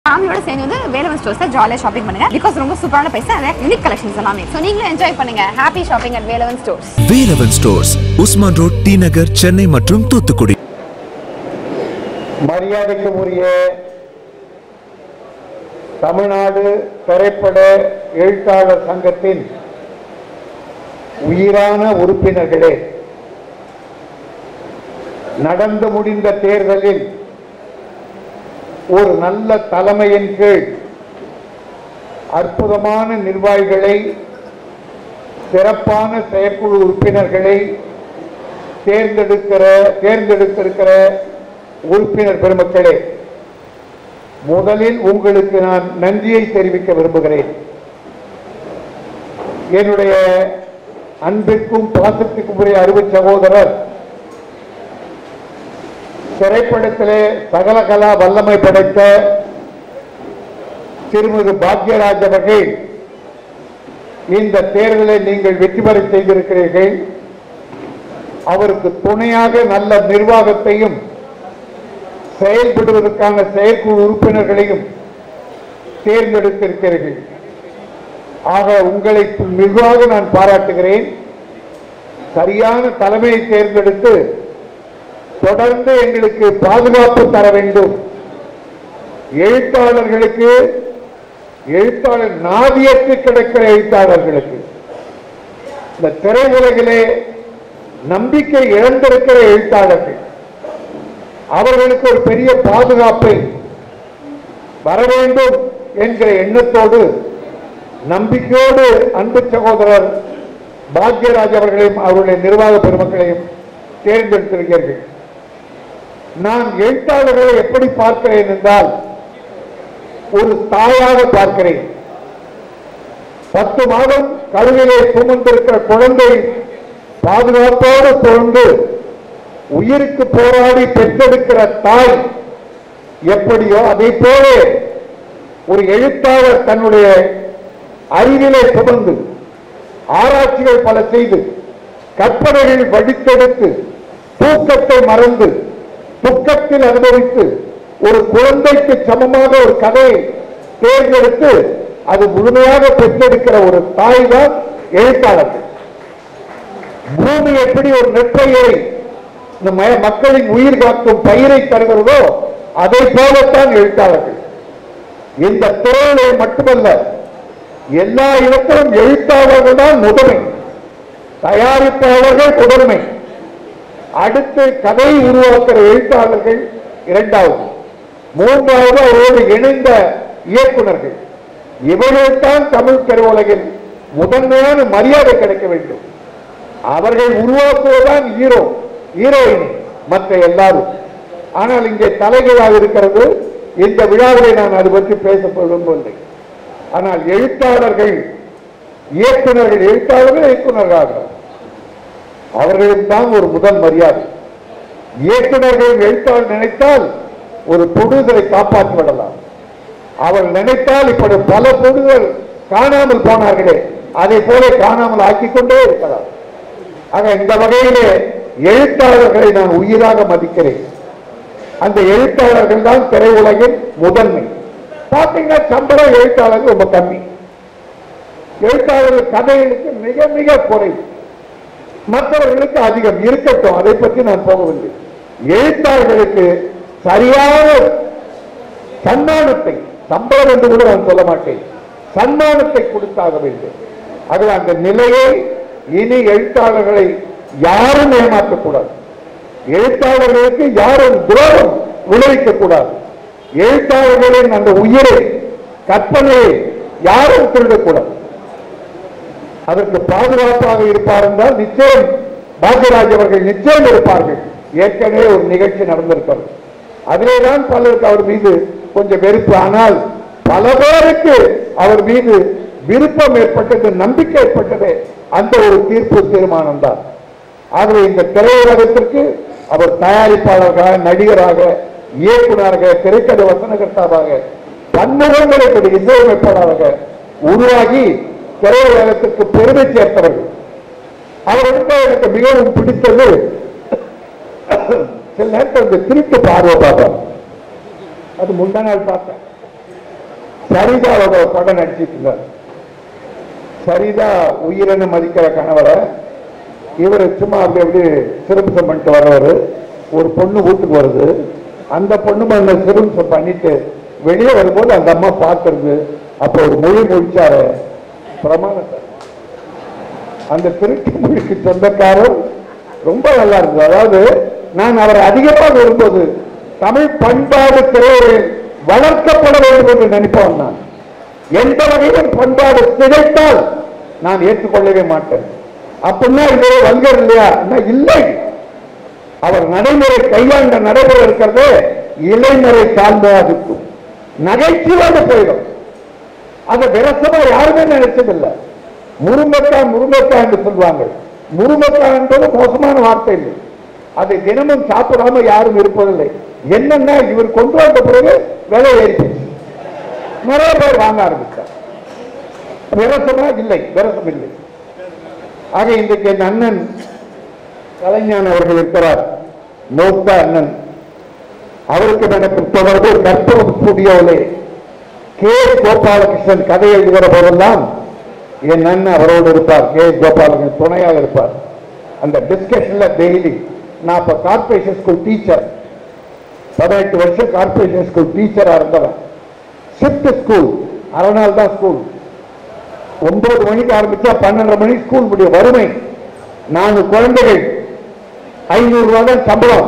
ஃபேமிலியோட சேர்ந்து வந்து வேலவன் ஸ்டோர்ஸ்ல ஜாலியாக ஷாப்பிங் பண்ணுங்க பிகாஸ் ரொம்ப சூப்பரான பிரைஸ் நிறைய யூனிக் கலெக்ஷன்ஸ் எல்லாமே ஸோ நீங்களும் என்ஜாய் பண்ணுங்க happy shopping at Velavan stores Velavan stores Usman road T Nagar Chennai மற்றும் தூத்துக்குடி மரியாதைக்கு உரிய தமிழ்நாடு திரைப்பட எழுத்தாளர் சங்கத்தின் உயிரான உறுப்பினர்களே நடந்து முடிந்த தேர்தலில் ஒரு நல்ல தலைமையின் கீழ் அற்புதமான நிர்வாகிகளை சிறப்பான செயற்குழு உறுப்பினர்களை தேர்ந்தெடுக்கிற தேர்ந்தெடுத்திருக்கிற உறுப்பினர் பெருமக்களே முதலில் உங்களுக்கு நான் நன்றியை தெரிவிக்க விரும்புகிறேன் என்னுடைய அன்பிற்கும் பாசத்திற்கும் உரிய அருமை சகோதரர் திரைப்படத்திலே சகல கலா வல்லமை படைத்த திருமதி பாக்யராஜ் அவர்கள் இந்த தேர்தலை நீங்கள் வெற்றி பெற செய்திருக்கிறீர்கள் அவருக்கு துணையாக நல்ல நிர்வாகத்தையும் செயல்படுவதற்கான செயற்குழு உறுப்பினர்களையும் தேர்ந்தெடுத்திருக்கிறீர்கள் ஆக உங்களை மிகுவாக நான் பாராட்டுகிறேன் சரியான தலைமையை தேர்ந்தெடுத்து தொடர்ந்து எங்களுக்கு பாதுகாப்பு தர வேண்டும் எழுத்தாளர்களுக்கு எழுத்தாளர் நாதியற்று கிடக்கிற எழுத்தாளர்களுக்கு இந்த திரையுலகிலே நம்பிக்கை இழந்திருக்கிற எழுத்தாளர்கள் அவர்களுக்கு ஒரு பெரிய பாதுகாப்பை வர வேண்டும் என்கிற எண்ணத்தோடு நம்பிக்கையோடு அன்பு சகோதரர் பாக்யராஜ் அவர்களையும் அவருடைய நிர்வாக பெருமக்களையும் தேர்ந்தெடுத்திருக்கிறீர்கள் நான் எழுத்தாளர்களை எப்படி பார்க்கிறேன் என்றால் ஒரு தாயாக பார்க்கிறேன் பத்து மாதம் கருவிலே சுமந்திருக்கிற குழந்தை பாதுகாப்போடு பிறந்து உயிருக்கு போராடி பெற்றெடுக்கிற தாய் எப்படியோ அதை போல ஒரு எழுத்தாளர் தன்னுடைய அறிவிலே சுமந்து ஆராய்ச்சிகள் பல செய்து கற்பனைகள் வடித்தெடுத்து தூக்கத்தை மறந்து துக்கத்தில் அனுபவித்து ஒரு குழந்தைக்கு சமமாக ஒரு கதையை தேர்ந்தெடுத்து அது முழுமையாக பெற்றெடுக்கிற ஒரு தாய் தான் எழுத்தாளர்கள் பூமி எப்படி ஒரு நெற்பயிரை இந்த ம- மக்களின் உயிர் காக்கும் பயிரை தருகிறதோ அதை போலத்தான் எழுத்தாளர்கள் இந்த துறையிலே மட்டுமல்ல எல்லா இடத்திலும் எழுத்தாளர்கள் தான் முதன்மை தயாரிப்பாளர்கள் முதன்மை அடுத்து கதை உருவாக்குற எழுத்தாளர்கள் இரண்டாவது மூன்றாவது அவரோடு இணைந்த இயக்குனர்கள் இவர்கள்தான் தமிழ் திரையுலகில் முதன்மையான மரியாதை கிடைக்க வேண்டும் அவர்கள் உருவாக்குவதுதான் ஹீரோ ஹீரோயின் மற்ற எல்லாரும் ஆனால் இங்கே தலைகளாக இருக்கிறது இந்த விழாவிலே நான் அது பற்றி பேச விரும்பவில்லை ஆனால் எழுத்தாளர்கள் இயக்குனர்கள் எழுத்தாளர்கள் இயக்குனர்களாக அவர்களும் தான் ஒரு முதல் மரியாதை இயக்குனர்கள் எழுத்தாளர் நினைத்தால் ஒரு பொழுதலை காப்பாற்றி விடலாம் அவர் நினைத்தால் இப்படி பல பொழுதுகள் காணாமல் போனார்களே அதை போல காணாமல் ஆக்கிக் கொண்டே இருக்கலாம் ஆக இந்த வகையிலே எழுத்தாளர்களை நான் உயிராக மதிக்கிறேன் அந்த எழுத்தாளர்கள் தான் திரையுலகின் முதன்மை பார்த்தீங்கன்னா சம்பளம் எழுத்தாளர்கள் ரொம்ப கம்மி எழுத்தாளர்கள் கதைகளுக்கு மிக மிக குறைவு மற்றவர்களுக்கு அதிகம் இருக்கட்டும் அதை பற்றி நான் போகவில்லை எழுத்தாளர்களுக்கு சரியான சன்மானத்தை சம்பளம் என்று கூட நான் சொல்ல மாட்டேன் சன்மானத்தை கொடுத்தாக வேண்டும் ஆகவே அந்த நிலையை இனி எழுத்தாளர்களை யாரும் ஏமாற்றக்கூடாது எழுத்தாளர்களுக்கு யாரும் துரோகம் விளைவிக்க கூடாது எழுத்தாளர்களின் அந்த உயிரை கற்பனையை யாரும் திருடக்கூடாது அதற்கு பாதுகாப்பாக இருப்பார் என்றால் நிச்சயம் பாக்யராஜ் அவர்கள் நிச்சயம் இருப்பார்கள் ஏற்கனவே ஒரு நிகழ்ச்சி நடந்திருக்கிறது அதிலேதான் பலருக்கு அவர் மீது கொஞ்சம் வெறுப்பு ஆனால் பல பேருக்கு அவர் மீது விருப்பம் ஏற்பட்டது நம்பிக்கை ஏற்பட்டது அந்த ஒரு தீர்ப்பு தீர்மானம் தான் ஆகவே இந்த திரையுலகத்திற்கு அவர் தயாரிப்பாளராக நடிகராக இயக்குனராக திரைக்கதை வசனகர்த்தாவாக பன்முகங்களை கொண்டு இசையமைப்பாளராக உருவாகி திரையுலகத்திற்கு பெருமை சேர்த்தவர்கள் அவரிடத்தில் எனக்கு மிகவும் பிடித்தது சில நேரத்தில் இந்த திருட்டு பார்வை பார்ப்பேன் அது முந்தா நாள் பார்த்தேன் சரிதாவோட ஒரு படம் நடிச்சிட்டு இருந்தார் சரிதா உயிரென மதிக்கிற கணவரை இவர் சும்மா அப்படி அப்படி சிறுமிசம் பண்ணிட்டு வர்றவர் ஒரு பொண்ணு வீட்டுக்கு வருது அந்த பொண்ணு அந்த சிறுமிசம் பண்ணிட்டு வெளியே வரும்போது அந்த அம்மா பார்த்துருது அப்போ ஒரு மொழி முடிச்சாரு பிரமாணத்தை அந்த திருட்டு மொழிக்கு சொந்தக்காரர் ரொம்ப நல்லா இருந்தது அதாவது நான் அவரை அதிகமாக வரும்போது தமிழ் பண்பாடு திரையில் வளர்க்கப்பட வேண்டும் என்று நினைப்பவன் நான் எந்த வகையிலும் பண்பாடு சிதைத்தால் நான் ஏற்றுக்கொள்ளவே மாட்டேன் அப்படின்னா இது வல்கர் இல்லையா நான் இல்லை அவர் நடைமுறை கையாண்ட நடைமுறை இருக்கிறது இளைஞரை சார்ந்ததுக்கும் நகைச்சுவாக போயிடும் அதை விரசமா யாருமே நினைச்சதில்லை முருங்கக்காய் முருங்கக்காய் என்று சொல்வாங்க முருங்கக்காய் என்பது மோசமான வார்த்தை இல்லை அதை தினமும் சாப்பிடாம யாரும் இருப்பதில்லை என்னன்னா இவர் கொண்டு வந்த பிறகு விலை ஏறிப்போச்சு நிறைய பேர் வாங்க ஆரம்பித்தார் விரசமா இல்லை விரசம் இல்லை ஆக இன்றைக்கு என் அண்ணன் கலைஞான் அவர்கள் இருக்கிறார் மோஸ்தா அண்ணன் அவருக்கு எனக்கு தொடர்பு கற்பகம் ஸ்டுடியோவிலே கே கோபாலகிருஷ்ணன் கதை எழுதுகிற போதெல்லாம் என் அண்ணன் அவரோடு இருப்பார் கே கோபாலகிருஷ்ணன் துணையாக இருப்பார் அந்த டிஸ்கஷன்ல டெய்லி நான் இப்ப கார்பரேஷன் ஸ்கூல் டீச்சர் பதினெட்டு வருஷம் கார்பரேஷன் ஸ்கூல் டீச்சரா இருந்தவன் ஷிஃப்ட் ஸ்கூல் அரை நாள் தான் ஸ்கூல் ஒன்பது மணிக்கு ஆரம்பிச்சா பன்னெண்டரை மணிக்கு ஸ்கூல் முடியும் வறுமை நான்கு குழந்தைகள் ஐநூறு ரூபாய் தான் சம்பளம்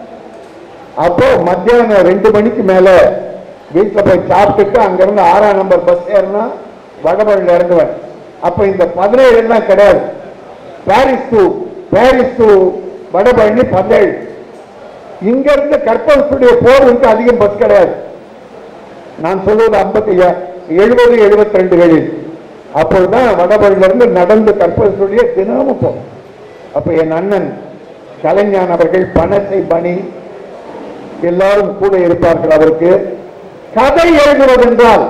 அப்போ மத்தியானம் ரெண்டு மணிக்கு மேல வீட்டுல போய் சாப்பிட்டுட்டு அங்கிருந்து ஆறாம் நம்பர் பஸ் ஏறினா வடபழனில இறங்குவேன் அப்ப இந்த பதினேழு எல்லாம் கிடையாது Parrys to Parrys to Vadapalani பதினேழு இங்க இருந்து கற்பகத்துடைய போர்வுக்கு அதிகம் பஸ் கிடையாது நான் சொல்வது ஐம்பத்தி எழுபது எழுபத்தி ரெண்டுகளில் அப்பொழுதுதான் வடபழனில இருந்து நடந்து கற்பகத்துடைய தினமும் போகும் அப்ப என் அண்ணன் கலைஞான் அவர்கள் பணத்தை பணி எல்லாரும் கூட இருப்பார்கள் அவருக்கு கதை எழுதுவது என்றால்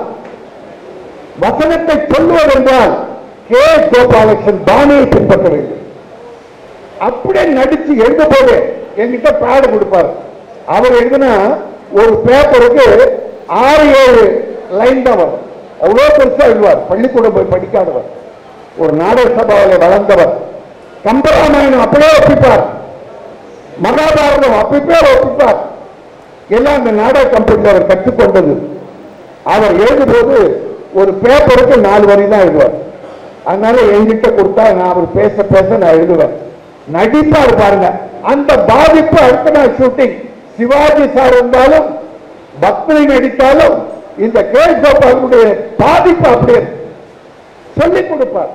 வசனத்தை சொல்லுவது என்றால் கே கோபாலகிருஷ்ணன் பாணியை பின்பற்ற வேண்டும் அப்படியே நடிச்சு எழுத போது என்கிட்ட பேடு கொடுப்பார் அவர் எழுதினா ஒரு பேப்பருக்கு ஆறு ஏழு லைன் தான் வரும் அவ்வளோ பெருசா எழுதுவார் பள்ளிக்கூடம் போய் படிக்காதவர் ஒரு நாடக சபாவில் வளர்ந்தவர் கம்பராமாயணம் அப்படியே ஒப்பிப்பார் மகாபாரதம் அப்படிப்பே ஒப்பிப்பார் எல்லாம் அந்த நாடக கம்பெனியில் அவர் கற்றுக்கொண்டது அவர் எழுதும்போது ஒரு பேப்பருக்கு நாலு வரி தான் எழுதுவார் அதனால என்கிட்ட கொடுத்தா நான் அவர் பேச பேச நான் எழுதுவேன் நடிப்பார் பாருங்க அந்த பாதிப்பு அடுத்த நாள் ஷூட்டிங் சிவாஜி சார் இருந்தாலும் பக்தனை நடித்தாலும் இந்த கே கோபாலுடைய பாதிப்பு அப்படியே இருக்கு. சொல்லிக் கொடுப்பார்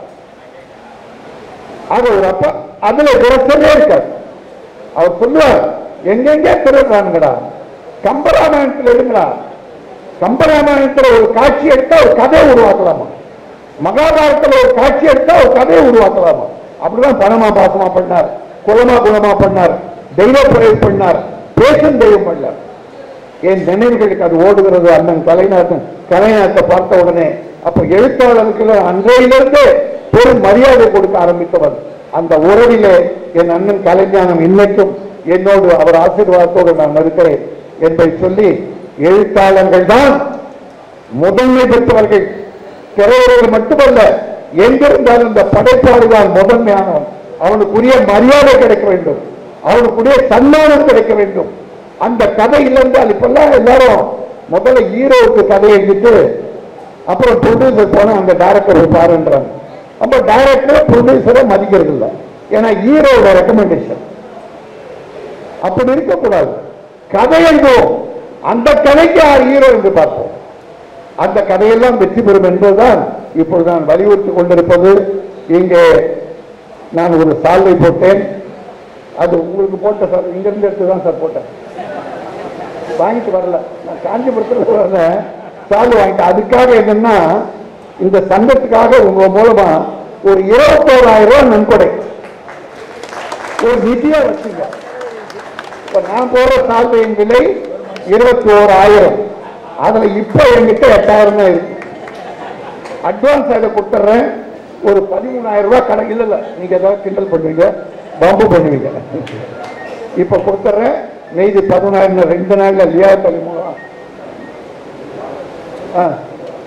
அது ஒரு அப்பா அதுல விரசமே இருக்காது அவர் சொல்லுவார் எங்கெங்கே திருடுறானுங்கடா கம்பராமாயணத்தில் எடுங்கடா கம்பராமாயணத்தில் ஒரு காட்சி எடுத்தா ஒரு கதையை உருவாக்கலாமா மகாபாரதத்தில் ஒரு காட்சி எடுத்தா ஒரு கதையை உருவாக்கலாமா அப்படிதான் பணமா பாசமா பண்ணார் குலமா குணமா பண்ணார் தெய்வ பிறகு பண்ணார் பேசும் தெய்வம் பண்ணார் என் நினைவுகளுக்கு அது ஓடுகிறது அண்ணன் கலைநாதன் கலைநாட்டை பார்த்த உடனே அப்ப எழுத்தாளருக்கு அன்றையிலிருந்து பெரும் மரியாதை கொடுக்க ஆரம்பித்தவர் அந்த உறவிலே என் அண்ணன் கலைஞானம் இன்னைக்கும் என்னோடு அவர் ஆசீர்வாதத்தோடு நான் இருக்கிறேன் என்பதை சொல்லி எழுத்தாளர்கள் தான் முதன்மை பெற்றவர்கள் திரையுறவில் மட்டுமல்ல எங்கிருந்தாலும் இந்த படைப்பாளி தான் முதன்மையானவன் அவனுக்குரிய மரியாதை கிடைக்க வேண்டும் அவனுக்குரிய சன்மானம் கிடைக்க வேண்டும் அந்த கதை இல்லைன்றால் இப்பெல்லாம் எல்லாரும் முதல்ல ஹீரோவுக்கு கதை எழுதிட்டு அப்புறம் ப்ரொடியூசர் போனா அந்த டைரக்டர் பாருன்றாங்க அப்ப டைரக்டர் ப்ரொடியூசரை மதிக்கிறது இல்லை ஏன்னா ஹீரோட ரெக்கமெண்டேஷன் அப்படி இருக்கக்கூடாது கதை எழுதுவோம் அந்த கதைக்கு யார் ஹீரோ என்று பார்ப்போம் அந்த கதையெல்லாம் வெற்றி பெறும் என்பதுதான் இப்பொழுது நான் வலியுறுத்தி கொண்டிருப்பது இங்கே நான் ஒரு சால்வை போட்டேன் அது உங்களுக்கு போட்ட சார் இங்க இருந்து எடுத்து தான் சார் போட்டேன் வாங்கிட்டு வரல நான் காஞ்சிபுரத்தில் வரல சால்வை வாங்கிட்டேன் அதுக்காக என்னன்னா இந்த சங்கத்துக்காக உங்க மூலமா ஒரு இருபத்தோராயிரம் ரூபாய் நன்கொடை ஒரு நிதியா வச்சுங்க இப்ப நான் போற சால்வையின் விலை இருபத்தி ஓராயிரம் அதுல இப்ப என்கிட்ட எட்டாயிரம் தான் இருக்கு அட்வான்ஸ் அதை கொடுத்துட்றேன் ஒரு பதிமூணாயிரம் ரூபாய் கணக்கு இல்ல இல்ல நீங்க ஏதாவது கிண்டல் பண்ணுவீங்க பம்பு பண்ணுவீங்க இப்ப கொடுத்துட்றேன் மீதி பதினாயிரம் ரெண்டு நாள்ல லியா மூலம் ஆ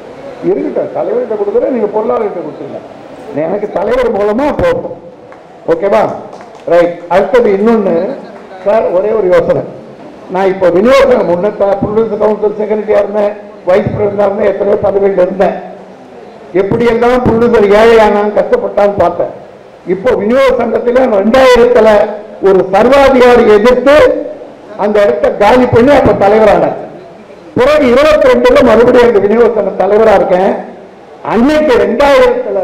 இருக்கட்டும் தலைவர்கிட்ட கொடுக்குறேன் நீங்க பொருளாளர்கிட்ட கொடுத்துருங்க எனக்கு தலைவர் மூலமா போகும் ஓகேவா ரைட் அடுத்தது இன்னொன்னு சார் ஒரே ஒரு யோசனை நான் இப்போ விநியோகம் முன்ன ப்ரொடியூசர் கவுன்சில் செக்ரட்டரியா இருந்தேன் வைஸ் பிரசிடண்டா இருந்தேன் எத்தனையோ பதவியில் இருந்தேன் எப்படியெல்லாம் ப்ரொடியூசர் ஏழையானான் கஷ்டப்பட்டான்னு பார்த்தேன் இப்போ விநியோக சங்கத்தில் ரெண்டாயிரத்துல ஒரு சர்வாதிகாரி எதிர்த்து அந்த இடத்த காலி பண்ணி அப்ப தலைவரானேன் பிறகு இருபத்தி ரெண்டுல மறுபடியும் அந்த விநியோக சங்க தலைவரா இருக்கேன் அன்னைக்கு ரெண்டாயிரத்துல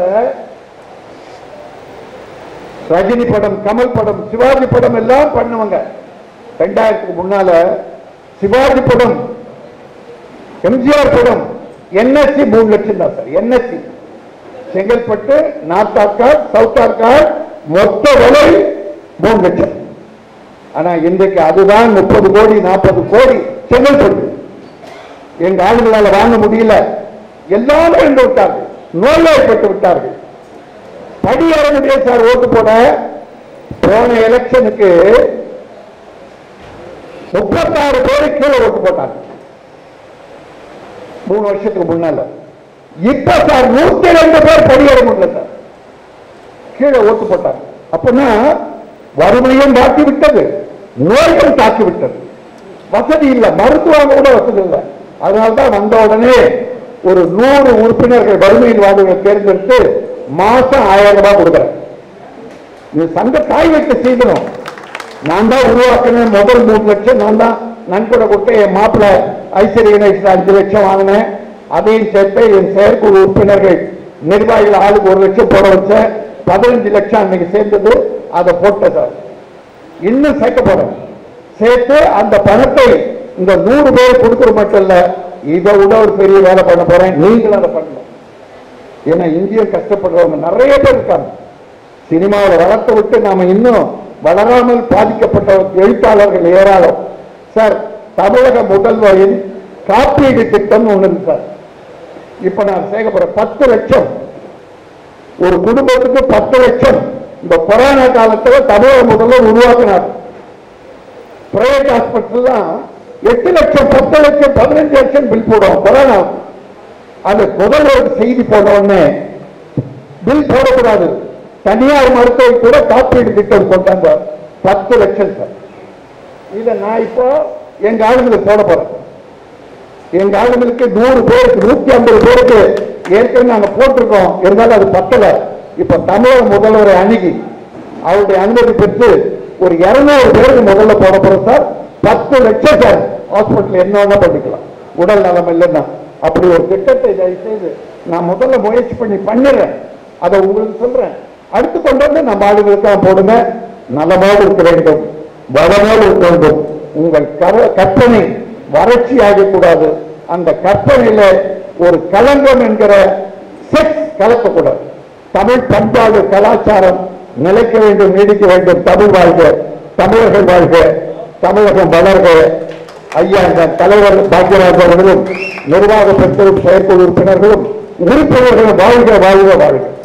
ரஜினி படம் கமல் படம் சிவாஜி படம் எல்லாம் பண்ணுவாங்க ரெண்டாயிரத்துக்கு முன்னால சிவாஜி படம் எம்ஜிஆர் படம் என்எஸ்சி மூணு லட்சம் தான் sir NSC Chengalpattu North Arcot South Arcot மொத்த விலை மூணு லட்சம் ஆனா இன்றைக்கு அதுதான் முப்பது கோடி நாற்பது கோடி செங்கல்பட்டு எங்க ஆளுங்களால வாங்க முடியல எல்லாரும் இழந்து விட்டார்கள் நோய்வாய்ப்பட்டு விட்டார்கள் படியேற முடியாது சார் ஓட்டு போட போன எலெக்ஷனுக்கு முப்பத்தாறு பேரு கீழே ஓட்டு போட்டாங்க மூணு வருஷத்துக்கு முன்னால இப்ப சார் நூத்தி ரெண்டு பேர் படியேற முடியல சார் கீழே ஓட்டு போட்டாங்க அப்படின்னா வறுமையும் தாக்கி விட்டது நோய்கள் தாக்கி விட்டது வசதி இல்லை மருத்துவம் கூட வசதி இல்லை அதனால்தான் வந்த உடனே ஒரு நூறு உறுப்பினர்கள் வறுமையில் வாழ்வதை தேர்ந்தெடுத்து மாசம் ஆயிரம் ரூபாய் கொடுக்குறேன் இது சங்க காய் வைக்க செய்யணும் நான் தான் உருவாக்கினேன் முதல் மூணு லட்சம் நான் தான் நன்கொடை கொடுத்து என் மாப்பிள்ளை ஐஸ்வர்ய கணேசன் அஞ்சு லட்சம் வாங்கினேன் அதையும் சேர்த்து என் செயற்குழு உறுப்பினர்கள் நிர்வாகிகள் ஆளுக்கு ஒரு லட்சம் போட வச்சேன் பதினஞ்சு லட்சம் அன்னைக்கு சேர்ந்தது அதை போட்டேன் சார் இன்னும் சேர்க்க போறேன் சேர்த்து அந்த பணத்தை இந்த நூறு பேர் கொடுக்குற மட்டும் இல்ல இதை விட ஒரு பெரிய வேலை பண்ண போறேன் நீங்களும் அதை பண்ணணும் ஏன்னா இந்திய கஷ்டப்படுறவங்க நிறைய பேர் இருக்காங்க சினிமாவில் வளர்த்து விட்டு நாம இன்னும் வளராமல் பாதிக்கப்பட்ட எழுத்தாளர்கள் ஏராளம் சார் தமிழக முதல்வரின் காப்பீடு திட்டம் ஒண்ணு இருக்கு சார் இப்ப நான் சேர்க்க போறேன் பத்து லட்சம் ஒரு குடும்பத்துக்கு பத்து லட்சம் இந்த கொரோனா காலத்துல தமிழக முதல்வர் உருவாக்கினார் பிரைவேட் ஹாஸ்பிட்டல்லாம் எட்டு லட்சம் பத்து லட்சம் பதினஞ்சு லட்சம் பில் போடுவோம் கொரோனா அது முதல்வர் செய்தி போன உடனே பில் போடக்கூடாது தனியார் மருத்துவ கூட காப்பீடு திட்டம் கொண்டாங்க பத்து லட்சம் சார் இதை நான் இப்போ எங்க ஆளுங்களுக்கு போட போறேன் எங்க ஆளுங்களுக்கு நூறு பேருக்கு நூத்தி ஐம்பது பேருக்கு ஏற்கனவே நாங்க போட்டிருக்கோம் இருந்தாலும் அது பத்தல இப்ப தமிழக முதல்வரை அணுகி அவருடைய அனுமதி பெற்று ஒரு இருநூறு பேருக்கு முதல்ல போட போறோம் சார் பத்து லட்சம் சார் ஹாஸ்பிட்டல் என்ன வேணா பண்ணிக்கலாம் உடல் நலம் இல்லைன்னா அப்படி ஒரு திட்டத்தை தயவு செய்து நான் முதல்ல முயற்சி பண்ணி பண்ணிடுறேன் அதை உங்களுக்கு சொல்றேன் அடுத்து கொண்டு வந்து நம்ம ஆளுகளுக்காக போடுங்க நலமோடு இருக்க வேண்டும் வளமோடு இருக்க வேண்டும் உங்கள் கர- கற்பனை வறட்சி ஆகக்கூடாது அந்த கற்பனையில ஒரு களங்கம் என்கிற செக்ஸ் கலக்கக்கூடாது தமிழ் பண்பாடு கலாச்சாரம் நிலைக்க வேண்டும் நீடிக்க வேண்டும் தமிழ் வாழ்க தமிழர்கள் வாழ்க தமிழகம் வளர்க ஐயா இந்த தலைவர் பாக்கியராஜ் அவர்களும் நிர்வாக பெற்றோரும் செயற்குழு உறுப்பினர்களும் உறுப்பினர்களும் வாழ்க வாழ்க வாழ்க